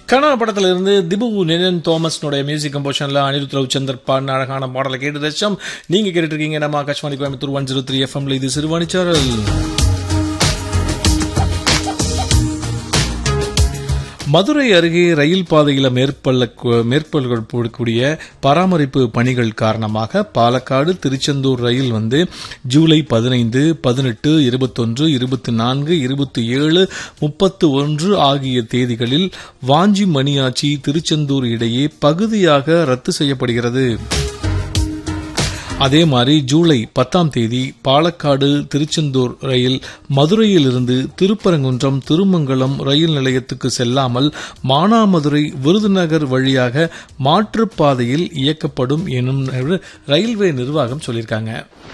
கனா படத்துல இருந்து திபு நிரன் தோமஸ்னுடைய மியூசிக் கம்போஷன்ல அனிருத் ரவிச்சந்தர் பாடின அழகான பாடலை கேட்டு ரசிச்சோம் நீங்க கேட்டுட்டு இருக்கீங்க நம்ம Akashvani Coimbatore one zero three எஃப்எம்ல இது சிறுவாணிச்சாரல் மதுரை அருகே ரயில் பாதையில் மேற்பள்ள மேற்கொள்ளக்கூடிய பராமரிப்பு பணிகள் காரணமாக பாலக்காடு திருச்செந்தூர் ரயில் வந்து ஜூலை பதினைந்து பதினெட்டு இருபத்தொன்று இருபத்தி நான்கு இருபத்தி ஏழு முப்பத்து ஒன்று ஆகிய தேதிகளில் வாஞ்சி மணியாச்சி திருச்செந்தூர் இடையே பகுதியாக ரத்து செய்யப்படுகிறது அதே மாதிரி ஜூலை பத்தாம் தேதி பாலக்காடு திருச்செந்தூர் ரயில் மதுரையிலிருந்து திருப்பரங்குன்றம் திருமங்கலம் ரயில் நிலையத்துக்கு செல்லாமல் மானாமதுரை விருதுநகர் வழியாக மாற்றுப்பாதையில் இயக்கப்படும் எனும் ரயில்வே நிர்வாகம் சொல்லியிருக்காங்க